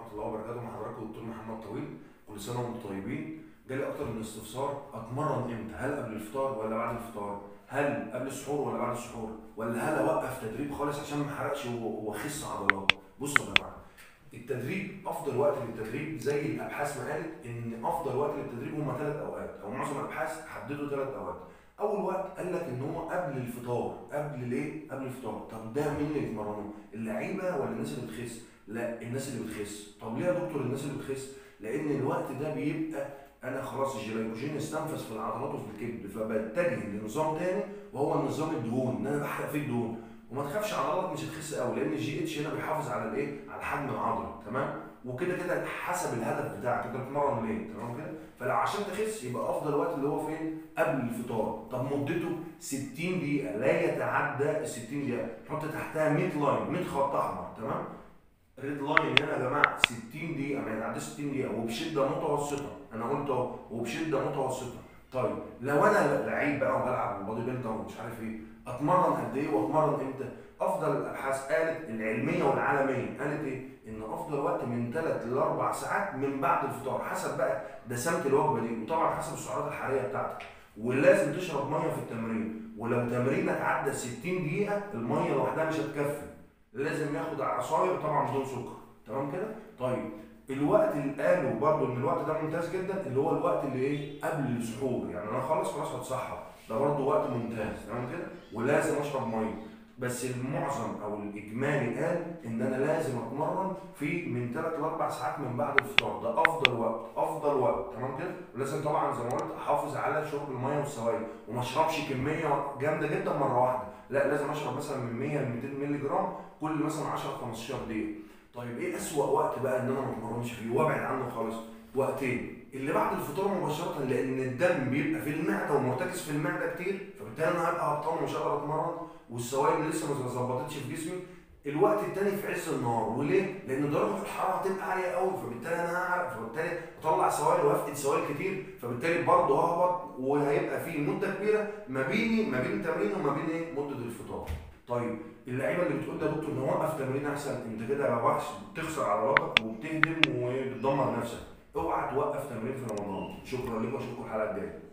الله وبركاته مع حضراتكم الدكتور محمد طويل كل سنه وانتم طيبين جالي اكتر من استفسار اتمرن امتى هل قبل الفطار ولا بعد الفطار هل قبل السحور ولا بعد السحور ولا هل اوقف تدريب خالص عشان ما احرقش و- واخس عضلات بصوا يا جماعه التدريب افضل وقت للتدريب زي الابحاث ما قالت ان افضل وقت للتدريب هم ثلاث اوقات او معظم الابحاث حددوا ثلاث اوقات اول وقت قال لك ان هو قبل الفطار قبل ليه قبل الفطار طب ده مين اللي يتمرنوا اللعيبه ولا الناس اللي بتخس لا الناس اللي بتخس طب ليه يا دكتور الناس اللي بتخس لان الوقت ده بيبقى انا خلاص الجلايكوجين استنفذ في العضلات وفي الكبد فبتجه لنظام تاني وهو النظام الدهون ان انا بحرق فيه الدهون وما تخافش عضلاتك مش هتخس قوي لان الجي اتش هنا بيحافظ على الايه على حجم العضله تمام وكده كده حسب الهدف بتاعك انت بتتمرن ليه تمام كده فلو عشان تخس يبقى افضل وقت اللي هو فين قبل الفطار طب مدته 60 دقيقه لا يتعدى ال 60 دقيقه حط تحتها 100 لاين 100 خط احمر تمام ريد لاين هنا يا جماعه 60 دقيقه ما يتعداش 60 دقيقه وبشده متوسطه انا قلت اهو وبشده متوسطه طيب لو انا لعيب بقى وبلعب بودي بيلدر ومش عارف ايه اتمرن قد ايه واتمرن امتى افضل الابحاث قالت العلميه والعالميه قالت ايه ان افضل وقت من 3 ل 4 ساعات من بعد الفطار حسب بقى دسامه الوجبه دي وطبعا حسب السعرات الحراريه بتاعتك ولازم تشرب ميه في التمرين ولو تمرينك عدى 60 دقيقه الميه لوحدها مش هتكفي لازم ياخد عصاير طبعا بدون سكر تمام كده طيب الوقت اللي قالوا برضه ان الوقت ده ممتاز جدا اللي هو الوقت اللي ايه قبل السحور يعني انا خلاص خلاص هتصحى ده برضه وقت ممتاز تمام كده ولازم اشرب ميه بس المعظم او الاجمالي قال ان انا لازم اتمرن في من 3 ل 4 ساعات من بعد الفطار ده افضل وقت افضل وقت تمام كده ولازم طبعا زي ما قلت احافظ على شرب الميه والسوائل وما اشربش كميه جامده جدا مره واحده لا لازم اشرب مثلا من 100 ل 200 مللي جرام كل مثلا 10 15 دقيقه طيب ايه اسوأ وقت بقى ان انا ما اتمرنش فيه وابعد عنه خالص وقتين اللي بعد الفطار مباشره لان الدم بيبقى في المعده ومرتكز في المعده كتير فبالتالي انا هبقى هبطان ومش هقدر اتمرن والسوائل لسه ما ظبطتش في جسمي الوقت التاني في عز النهار وليه؟ لان درجه الحراره هتبقى عاليه قوي فبالتالي انا هعرق فبالتالي اطلع سوائل وافقد سوائل كتير فبالتالي برضه ههبط وهيبقى في مده كبيره ما بيني ما بين التمرين وما بين ايه؟ مده الفطار. طيب اللعيبه اللي بتقول ده يا دكتور نوقف تمرين احسن انت كده يا وحش بتخسر عضلاتك وبتهدم وبتدمر نفسك. اوعى توقف تمرين في رمضان. شكرا لكم واشوفكم الحلقه الجايه.